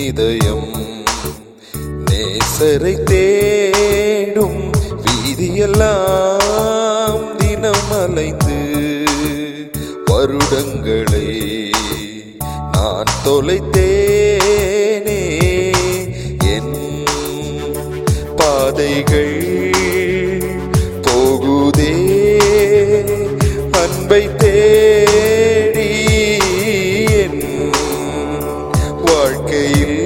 இதயம் நேசரை தேடும் வீதியெல்லாம் தினம் அலைந்து வருடங்களை நான் தொலைத்தேனே என் பாதைகள் போகுதே அன்பை தேடி என் வாழ்க்கையில்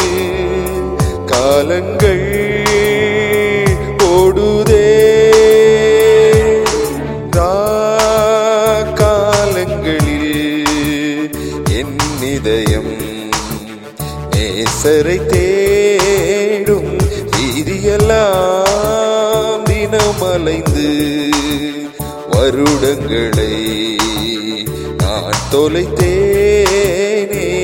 காலங்கள் ஓடுதே காலங்களில் என் இதயம் நேசரை தேடும் வீதியெல்லாம் தினம் அலைந்து வருடங்களை நான் தொலைத்தேனே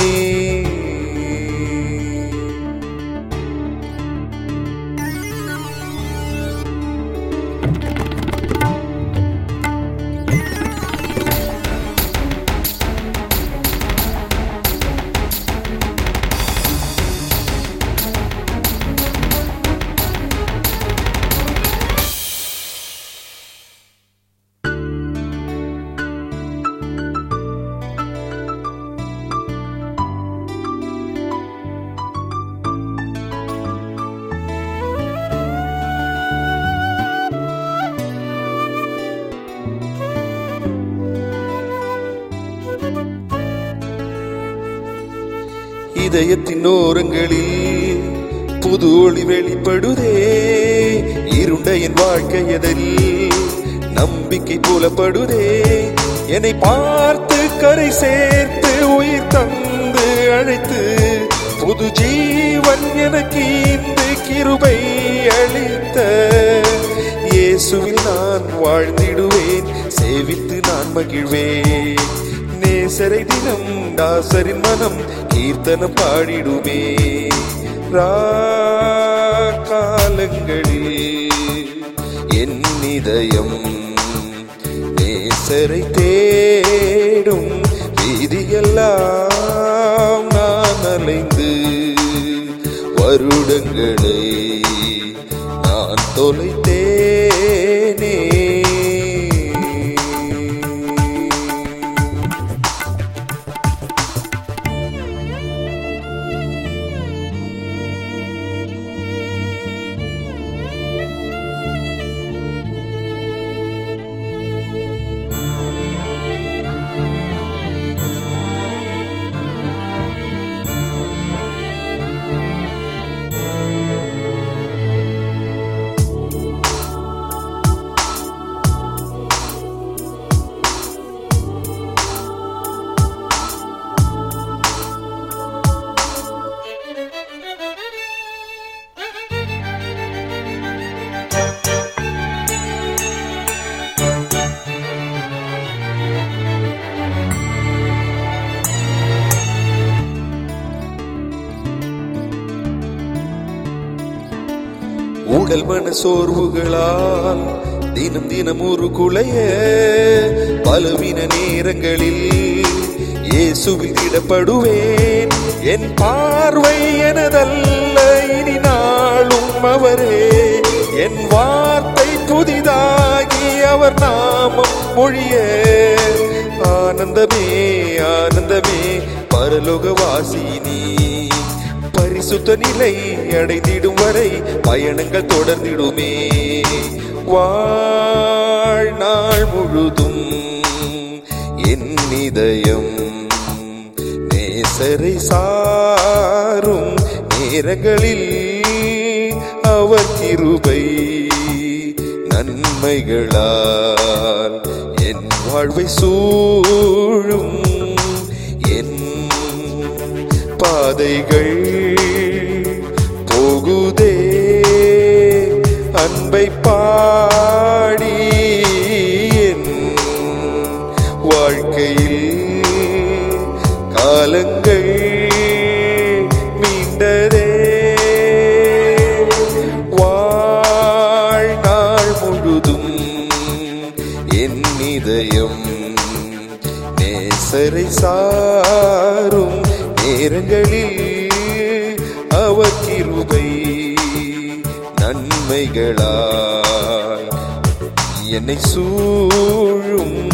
இதயத்தின் ஓரங்களில் புது ஒளி வெளிப்படுதே இருண்ட என் வாழ்க்கையதில் நம்பிக்கை புலப்படுதே என்னை பார்த்து கரை சேர்த்து உயிர் தந்து அழைத்து புது ஜீவன் எனக்கு இந்த கிருபை அளித்த இயேசுவில் நான் வாழ்ந்திடுவேன் சேவித்து நான் மகிழ்வேன் நேசரை தினம் தாசரின் மனம் கீர்த்தனம் பாடிடுமே காலங்களில் என் இதயம் நேசரை தேடும் வீதியெல்லாம் நான் அலைந்து வருடங்களை நான் தொலைத்தேனே உடல் மன சோர்வுகளால் தினம் தினம் ஒரு குலைய பலவீன நேரங்களில் இயேசுவில் இடப்படுவேன் என் பார்வை எனதல்ல இனி நாளும் அவரே என் வார்த்தை புதிதாகி அவர் நாமம் மொழிய ஆனந்தமே ஆனந்தமே பரலோகவாசி நீ பரிசுத்த நிலை அடைந்திடும் வரை பயணங்கள் தொடர்ந்திடுமே வாழ்நாள் முழுதும் என் இதயம் நேசரை சாரும் நேரங்களில் அவர் கிருபை நன்மைகளால் என் வாழ்வை சூழும் என் பாதைகள் போகுதே அன்பை பாடி என் வாழ்க்கையில் காலங்கள் மீண்டதே வாழ்நாள் முழுதும் என் இதயம் நேசரை சாரும் நேரங்களில் அவர் கிருபை நன்மைகளாய் என்னை சூழும்